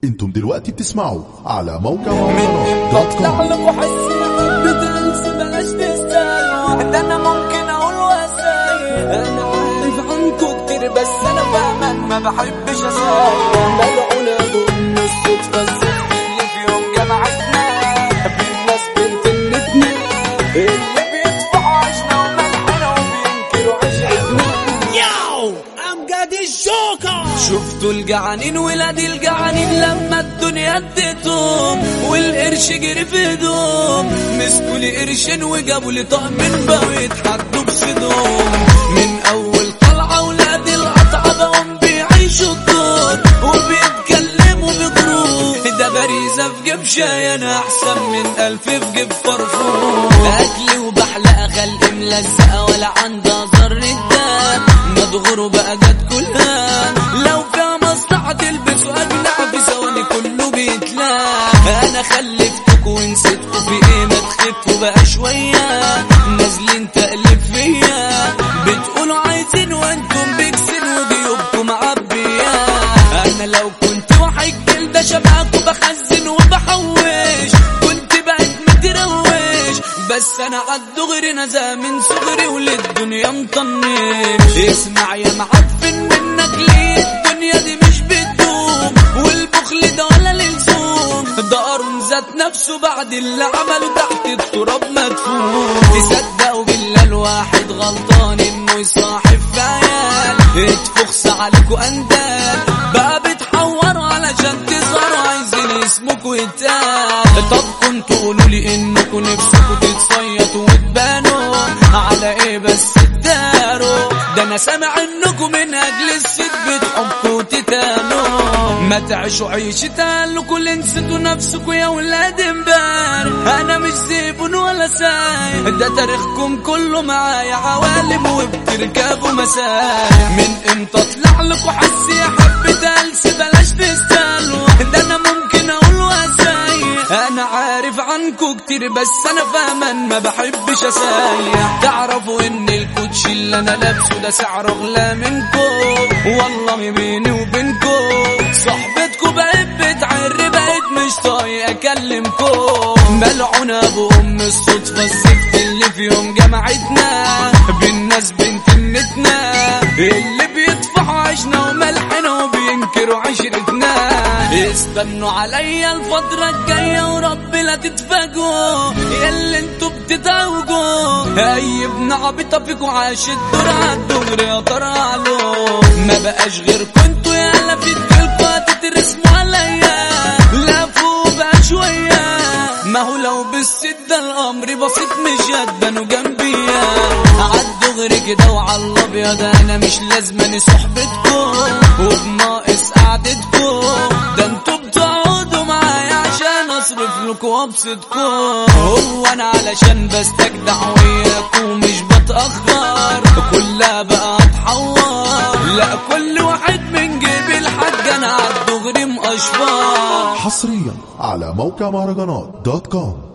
انتم دلوقتي بتسمعوا على موقع بطلع مهرجانات لك وحس بتنسى بلاش تستاهل ده انا ممكن اقول واسايل انا عارف عنكو كتير بس انا فاهما ما بحبش اسايل ملعونة بأم الصدفة الزفت اللي في يوم جمعتنا بالناس بنت الاتنين اللي بيدفعوا عشنا وملحنا وبينكروا عشرتنا Yo, I'm Gaddy Joker. شفتوا الجعانين ولاد الجعانين لما الدنيا اديتهم والقرش جري في ايدهم مسكوا لي قرشين وجابوا لي طقم بقوا يتحدوا بصدهم من اول طلعه ولاد القطعه بقوا بيعيشوا الدور وبيتكلموا بجروح ده باريزه في جيب شاي انا احسن من الف في جيب فرفور اكلي وبحلقه خلق ملزقه ولا عندها ذره دم مدغور بقى جت كلها لو فيها مصلحة تلبسوا أجنحة في ثواني كله بيتلاقى أنا خلفتكوا ونسيتكوا في إيه ما تخفوا بقى شوية نازلين تقلب فيا بتقولوا عايزين وانتم بيكسل وجيوبكم معبية أنا لو كنت واحد جلدة شبهكوا بخزن وبحوش كنت بقيت متروش بس انا عالدغري نزا من صغري وللدنيا مطنش اسمع يا معفن منك ليه الدنيا دي مش بتدوم والبخل ده ولا للزوم ده قارون ذات نفسه بعد اللي عمله تحت التراب مدفون تصدقوا بالله الواحد غلطان انه يصاحب في عيال اتفخس عليكوا اندال بقى بتحوروا علشان تظهروا عايزين اسمكوا يتقال طب كنتوا قولوا لي انكوا نفسكوا تتصيطوا وتبانوا على ايه بس تداروا ده انا سامع انكوا من اجل الست بتحبوا تتانوا ما تعيشوا عيشة لكوا اللي نسيتوا نفسكوا يا ولاد امبارح انا مش زيبون ولا سايق ده تاريخكم كله معايا عوالم وبتركبوا مسايا من امتى اطلع لكوا حسي حبة هلس بلاش تستاهلوا ده انا ممكن اقول واسايق انا عارف عنكو كتير بس انا فاهما ما بحبش اسايق تعرفوا ان الكوتشي اللي انا لابسه ده سعره اغلى منكو والله بيني وبينكو صحبتكو بقيت بتعر بقيت مش طايق اكلمكو ملعونة بأم الصدفة الزفت اللي في يوم جمعتنا بالناس بنت النتنا اللي بيدفعوا عشنا وملحنا وبينكروا عشرتنا استنوا عليا الفترة الجاية ورب لا تتفاجئوا ياللي انتوا بتتوجوا اي ابن عبيطة فيكوا عاش الدور عالدغري يا ترى له ما بقاش غير كنتوا يالا في دجالكوا هتترسموا عليا لا فوق بقى شوية ما هو لو بالسدة الامر بسيط مش هتبانوا جنبيا عالدغري كده وعلى الابيض انا مش لازماني صحبتكم وبناقص قعدتكم ده انتوا بتقعدوا معايا عشان اصرف لكم وابسطكم هو انا علشان بستجدع وياكم مش بتاخر كلها بقى اتحور لا كل واحد من جيب الحاج انا عالدغري مقشفر حصريا على موقع مهرجانات دوت كوم